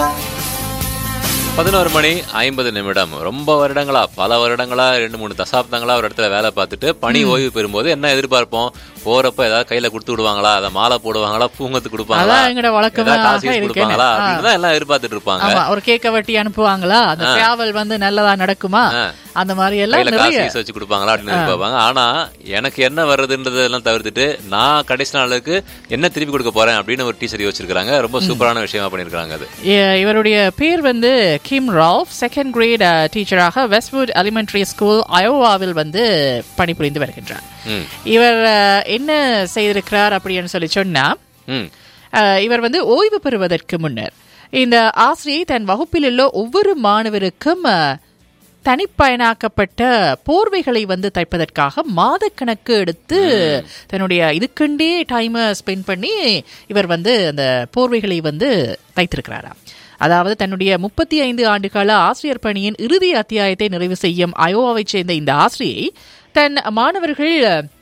பதினோரு மணி ஐம்பது நிமிடம் ரொம்ப வருடங்களா பல வருடங்களா ரெண்டு மூணு தசாப்தங்களா ஒரு இடத்துல வேலை பார்த்துட்டு பணி ஓய்வு பெறும்போது என்ன எதிர்பார்ப்போம் போறப்ப ஏதாவது கையில கொடுத்து விடுவாங்களா அதை மாலை போடுவாங்களா பூங்கத்து கொடுப்பாங்களா அதான் எங்கட வழக்கமாக ஏதாவது காசு கீசு இருக்கு. கொடுப்பாங்களா ஆ. அப்படின்னு தான் எல்லாம் எதிர்பார்த்துட்டு இருப்பாங்க ஆமா ஒரு கேக்க வெட்டி அனுப்புவாங்களா அந்த டிராவல் வந்து நல்லதா நடக்குமா அந்த மாதிரி எல்லாம் கையில காசு நிறைய கீசு வச்சு கொடுப்பாங்களா அப்படின்னு எதிர்பார்ப்பாங்க ஆனா எனக்கு என்ன வர்றதுன்றதெல்லாம் தவிர்த்துட்டு நான் கடைசி நாளுக்கு என்ன திருப்பி கொடுக்க போறேன் அப்படின்னு ஒரு டீச்சர் யோசிச்சிருக்காங்க ரொம்ப சூப்பரான விஷயமா பண்ணிருக்காங்க அது இ- இவருடைய பேர் வந்து கிம் ரால்ஃப் செகண்ட் கிரேட் டீச்சராக வெஸ்ட்வுட் எலிமெண்டரி ஸ்கூல் அயோவாவில் வந்து பணிபுரிந்து வருகின்றார் ம் இவர் அஹ், என்ன செய்திருக்கிறார் அப்படின்னு சொல்லி சொன்னா ம் அஹ், இவர் வந்து ஓய்வு பெறுவதற்கு முன்னர் இந்த ஆசிரியை தன் வகுப்பில் உள்ள ஒவ்வொரு மாணவருக்கும் அஹ், தனிப்பயனாக்கப்பட்ட போர்வைகளை வந்து தைப்பதற்காக மாதக்கணக்கு எடுத்து தன்னுடைய இதுக்கண்டே டைமை ஸ்பெண்ட் பண்ணி இவர் வந்து அந்த போர்வைகளை வந்து தைத்திருக்கிறாராம் அதாவது தன்னுடைய முப்பத்தி ஐந்து ஆண்டுகால ஆசிரியர் பணியின் இறுதி அத்தியாயத்தை நிறைவு செய்யும் அயோவாவைச் சேர்ந்த இந்த ஆசிரியை தன் மாணவர்கள்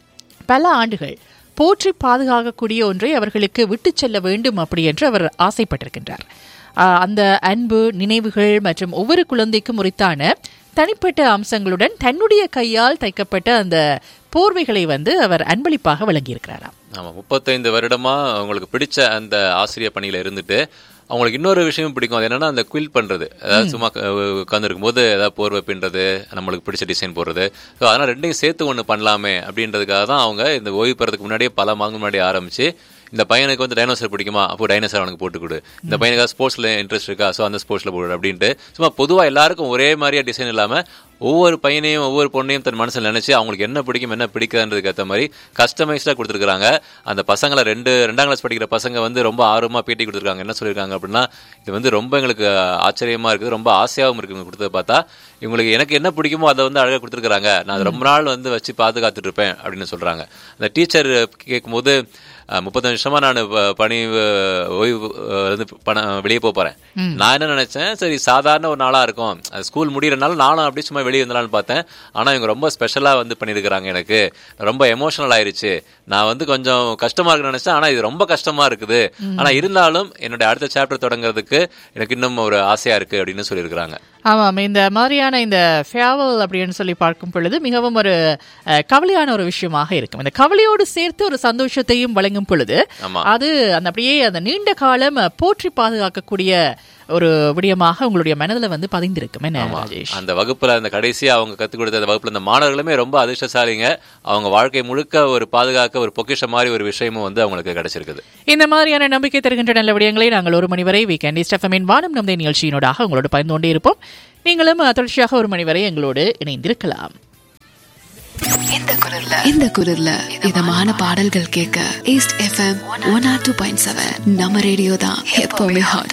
பல ஆண்டுகள் போற்றி பாதுகாக்கக்கூடிய ஒன்றை அவர்களுக்கு விட்டுச் செல்ல வேண்டும் அப்படி என்று அவர் ஆசைப்பட்டிருக்கின்றார் ஆஹ் அந்த அன்பு நினைவுகள் மற்றும் ஒவ்வொரு குழந்தைக்கும் உரித்தான தனிப்பட்ட அம்சங்களுடன் தன்னுடைய கையால் தைக்கப்பட்ட அந்த போர்வைகளை வந்து அவர் அன்பளிப்பாக வழங்கியிருக்கிறாராம் ஆமா முப்பத்தைந்து வருடமா அவங்களுக்கு பிடிச்ச அந்த ஆசிரியர் பணியில இருந்துட்டு அவங்களுக்கு இன்னொரு விஷயம் பிடிக்கும் அது என்னன்னா அந்த குயில் பண்றது அதாவது சும்மா உட்காந்துருக்கும் போது ஏதாவது போர்வை பின்றது நம்மளுக்கு பிடிச்ச டிசைன் போடுறது ஸோ அதெல்லாம் ரெண்டையும் சேர்த்து ஒன்று பண்ணலாமே அப்படின்றதுக்காக தான் அவங்க இந்த ஓய்வு பெறதுக்கு முன்னாடியே பல மாதம் முன்னாடி ஆரம்பிச்சு இந்த பையனுக்கு வந்து டைனோசர் பிடிக்குமா அப்போ டைனோசர் அவனுக்கு போட்டு கொடு இந்த பையனுக்கு ஸ்போர்ட்ஸ்ல இன்ட்ரெஸ்ட் இருக்கா ஸோ அந்த ஸ்போர்ட்ஸ்ல போடு அப்படின்ட்டு சும்மா பொதுவா எல்லாருக்கும் ஒரே மாதிரியா டிசைன் இல்லாம ஒவ்வொரு பையனையும் ஒவ்வொரு பொண்ணையும் தன் மனசுல நினைச்சு அவங்களுக்கு என்ன பிடிக்கும் என்ன பிடிக்காதுன்றதுக்கு ஏற்ற மாதிரி கஸ்டமைஸ்டா கொடுத்துருக்காங்க அந்த பசங்களை ரெண்டு ரெண்டாம் கிளாஸ் படிக்கிற பசங்க வந்து ரொம்ப ஆர்வமா பேட்டி கொடுத்துருக்காங்க என்ன சொல்லியிருக்காங்க அப்படின்னா இது வந்து ரொம்ப எங்களுக்கு ஆச்சரியமா இருக்குது ரொம்ப ஆசையாகவும் இருக்கு இவங்க கொடுத்ததை பார்த்தா இவங்களுக்கு எனக்கு என்ன பிடிக்குமோ அதை வந்து அழகாக கொடுத்துருக்காங்க நான் அதை ரொம்ப நாள் வந்து வச்சு பாதுகாத்துட்டு இருப்பேன் அப்படின்னு சொல்றாங்க அந்த டீச்சர் கேட்கும்போது அஹ், முப்பத்தஞ்சு வருஷமா நான் பணி அஹ், ஓய்வு அஹ், வந்து பண வெளியே போக போறேன் நான் என்ன நினைச்சேன் சரி சாதாரண ஒரு நாளா இருக்கும் அது ஸ்கூல் முடியறனால நானும் அப்படி சும்மா வெளியே வந்தலாம்னு பார்த்தேன் ஆனா இவங்க ரொம்ப ஸ்பெஷலா வந்து பண்ணியிருக்கிறாங்க எனக்கு ரொம்ப எமோஷனல் ஆயிருச்சு நான் வந்து கொஞ்சம் கஷ்டமா இருக்குன்னு நினைச்சேன் ஆனா இது ரொம்ப கஷ்டமா இருக்குது ஆனா இருந்தாலும் என்னுடைய அடுத்த சாப்டர் தொடங்குறதுக்கு எனக்கு இன்னும் ஒரு ஆசையா இருக்கு அப்படின்னு சொல்லியிருக்கிறாங்க ஆமாம் இந்த மாதிரியான இந்த ஃபேவல் அப்படின்னு சொல்லி பார்க்கும் பொழுது மிகவும் ஒரு அஹ், கவலையான ஒரு விஷயமாக இருக்கும் இந்த கவலையோடு சேர்த்து ஒரு சந்தோஷத்தையும் வழங்கும் பொழுது ஆமா. அது அந்த அப்படியே அந்த நீண்ட காலம் அஹ், போற்றி பாதுகாக்கக்கூடிய ஒரு விடயமாக உங்களுடைய மனதில் வந்து பதிந்திருக்கும் என்ன ராஜேஷ் அந்த வகுப்புல அந்த கடைசியா அவங்க கத்துக் கொடுத்த அந்த வகுப்புல அந்த மாணவர்களுமே ரொம்ப அதிர்ஷ்டசாலிங்க அவங்க வாழ்க்கை முழுக்க ஒரு பாதுகாக்க ஒரு பொக்கிஷம் மாதிரி ஒரு விஷயமும் வந்து அவங்களுக்கு கிடைச்சிருக்குது இந்த மாதிரியான நம்பிக்கை தருகின்ற நல்ல விடயங்களை நாங்கள் ஒரு மணி வரை வீக்கெண்ட் ஸ்டெஃபமின் வானம் நம்பை நிகழ்ச்சியினோடாக உங்களோடு பகிர்ந்து கொண்டே இருப்போம் நீங்களும் அஹ், தொடர்ச்சியாக ஒரு மணி வரை எங்களோடு இணைந்திருக்கலாம் இந்த குரல்ல இதமான பாடல்கள் கேட்க East FM one R two point seven நம்ம ரேடியோ தான் எப்பவுமே ஹாட்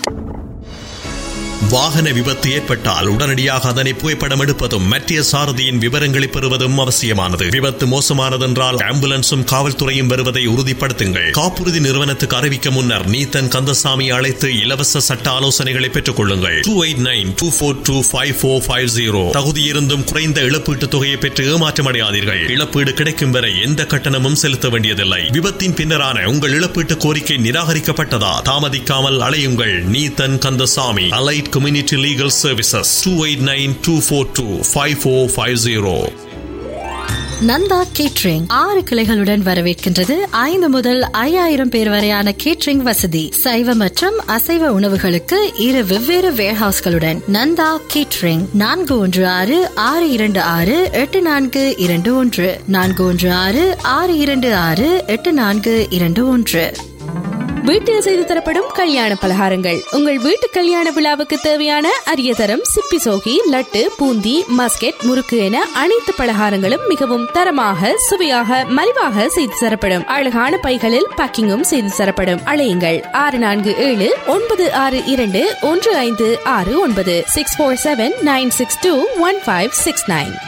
வாகன விபத்து ஏற்பட்டால் உடனடியாக அதனை புகைப்படம் எடுப்பதும் மத்திய சாரதியின் விவரங்களை பெறுவதும் அவசியமானது விபத்து மோசமானதென்றால் ஆம்புலன்ஸும் காவல்துறையும் வருவதை உறுதிப்படுத்துங்கள் காப்புறுதி நிறுவனத்துக்கு அறிவிக்க முன்னர் நீத்தன் கந்தசாமி அழைத்து இலவச சட்ட ஆலோசனைகளை பெற்றுக் கொள்ளுங்கள் two eight nine two four two five four five zero தகுதியிருந்தும் குறைந்த இழப்பீட்டுத் தொகையை பெற்று ஏமாற்றமடையாதீர்கள் இழப்பீடு கிடைக்கும் வரை எந்த கட்டணமும் செலுத்த வேண்டியதில்லை விபத்தின் பின்னரான உங்கள் இழப்பீட்டு கோரிக்கை நிராகரிக்கப்பட்டதா தாமதிக்காமல் அலையுங்கள் Neethan Kandasamy allied community legal services two eight nine two four two five four five zero Nanda catering ஆறு கிளைகளுடன் வரவேற்கின்றது ஐந்து முதல் ஐயாயிரம் பேர் வரையான கேட்ரிங் வசதி சைவ மற்றும் அசைவ உணவுகளுக்கு இரு வெவ்வேறு வேர்ஹவுஸ்களுடன் நந்தா கேட்ரிங் நான்கு ஒன்று ஆறு ஆறு இரண்டு ஆறு எட்டு நான்கு இரண்டு ஒன்று நான்கு ஒன்று ஆறு ஆறு இரண்டு ஆறு எட்டு நான்கு இரண்டு ஒன்று வீட்டில் செய்து தரப்படும் கல்யாண பலகாரங்கள் உங்கள் வீட்டு கல்யாண விழாவுக்கு தேவையான அரிய தரம் சிப்பி சோகி லட்டு பூந்தி மஸ்கெட் முறுக்கு என அனைத்து பலகாரங்களும் மிகவும் தரமாக சுவையாக மலிவாக செய்து தரப்படும் அழகான பைகளில் பேக்கிங்கும் செய்து தரப்படும் அழையுங்கள் ஆறு நான்கு ஏழு ஒன்பது ஆறு இரண்டு ஒன்று ஐந்து ஆறு ஒன்பது six four seven nine six two one five six nine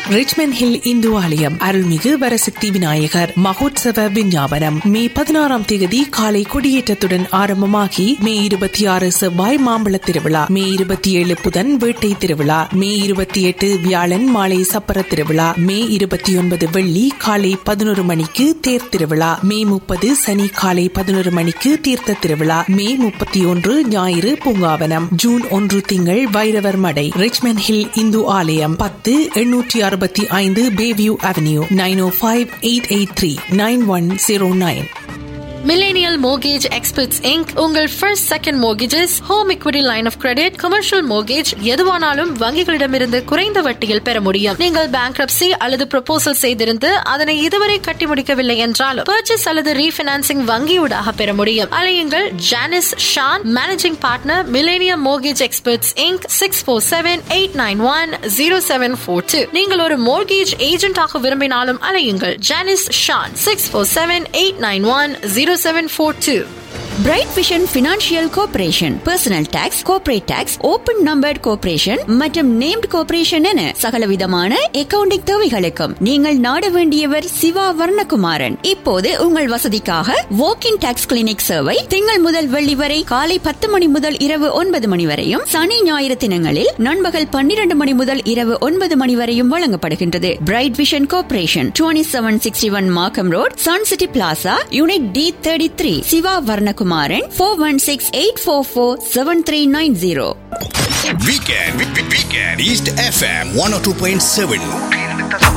Richmond Hill இந்து ஆலயம் அருள்மிகு வரசக்தி விநாயகர் மகோத்சவ விஞ்ஞாபனம் மே பதினாறாம் தேதி காலை கொடியேற்றத்துடன் ஆரம்பமாகி மே இருபத்தி ஆறு செவ்வாய் மாம்பழ திருவிழா மே இருபத்தி ஏழு புதன் வேட்டை திருவிழா மே இருபத்தி எட்டு வியாழன் மாலை சப்பர திருவிழா மே இருபத்தி ஒன்பது வெள்ளி காலை பதினோரு மணிக்கு தேர் திருவிழா மே முப்பது சனி காலை பதினோரு மணிக்கு தீர்த்த திருவிழா மே முப்பத்தி ஒன்று ஞாயிறு பூங்காவனம் ஜூன் ஒன்று திங்கள் வைரவர் மடை ரிச்மண்ட் ஹில் இந்து ஆலயம் பத்து எண்ணூற்றி அறுபத்தி ஐந்து Bayview avenue nine o five eight eight three nine one zero nine Millennial Mortgage Experts Inc. உங்கள் first second mortgages, home equity line of credit commercial mortgage எதுவானாலும் வங்கிகளிடமிருந்து குறைந்த வட்டியில் பெற முடியும் நீங்கள் bankruptcy அல்லது proposal செய்திருந்து அதனை இதுவரை கட்டி முடிக்கவில்லை என்றாலும் purchase அல்லது ரீஃபினான்சிங் வங்கியூடாக பெற முடியும் அலையுங்கள் Janice Shan managing partner millennium mortgage experts Inc six four seven eight nine one zero seven four two நீங்கள் ஒரு மோர்கேஜ் ஏஜென்டாக விரும்பினாலும் அலையுங்கள் Janice Shan six four seven eight nine one zero seven four two bright vision financial corporation personal tax corporate tax open numbered corporation மற்றும் named corporation என சகலவிதமான accounting தேவைகளுக்கும் நீங்கள் நாட வேண்டியவர் சிவா வர்ணகுமாரன் இப்போது உங்கள் வசதிக்காக வாக்கின் டாக்ஸ் கிளினிக் சேவை திங்கள் முதல் வெள்ளி வரை காலை பத்து மணி முதல் இரவு ஒன்பது மணி வரையும் சனி ஞாயிறு தினங்களில் நண்பகல் பன்னிரண்டு மணி முதல் இரவு ஒன்பது மணி வரையும் வழங்கப்படுகின்றது bright vision corporation twenty seven sixty one Markham road sun city plaza unit D thirty three Siva Varnakumaran four one six eight four four seven three nine zero Weekend, weekend, East FM 102.7.